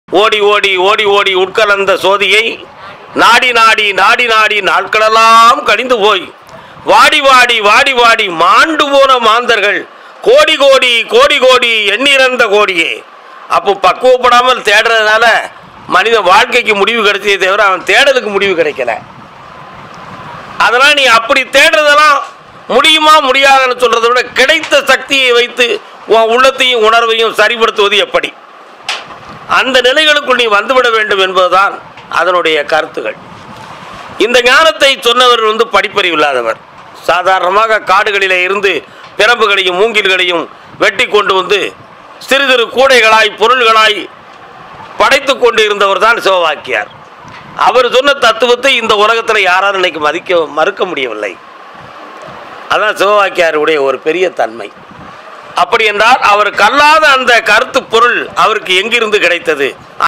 ஓடி ஓடி ஓடி ஓடி உட்கலந்த சோதியை நாடி நாடி நாடி நாடி நாட்களெல்லாம் கழிந்து போய் வாடி வாடி வாடி வாடி மாண்டு போன மாந்தர்கள் கோடி கோடி கோடி கோடி எண்ணிறந்த கோடியே அப்போ பக்குவப்படாமல் தேடுறதுனால மனித வாழ்க்கைக்கு முடிவு கிடைச்சதே தவிர அவன் தேடலுக்கு முடிவு கிடைக்கல அதெல்லாம் நீ அப்படி தேடுறதெல்லாம் முடியுமா முடியாதுன்னு சொல்றதை விட கிடைத்த சக்தியை வைத்து உன் உள்ளத்தையும் உணர்வையும் சரிப்படுத்துவது எப்படி அந்த நிலைகளுக்குள் நீ வந்துவிட வேண்டும் என்பதுதான் அதனுடைய கருத்துகள் இந்த ஞானத்தை சொன்னவர் வந்து படிப்பறிவு இல்லாதவர் சாதாரணமாக காடுகளிலே இருந்து பிரம்புகளையும் மூங்கில்களையும் வெட்டி கொண்டு வந்து சிறு சிறு கூடைகளாய் பொருள்களாய் படைத்து கொண்டு இருந்தவர் தான் சிவவாக்கியார் அவர் சொன்ன தத்துவத்தை இந்த உலகத்தில் யாராலும் இன்னைக்கு மதிக்க மறுக்க முடியவில்லை அதான் சிவவாக்கியாருடைய ஒரு பெரிய தன்மை அப்படி என்றால் அவருக்கு அல்லாத அந்த கருத்து பொருள் அவருக்கு எங்கிருந்து கிடைத்தது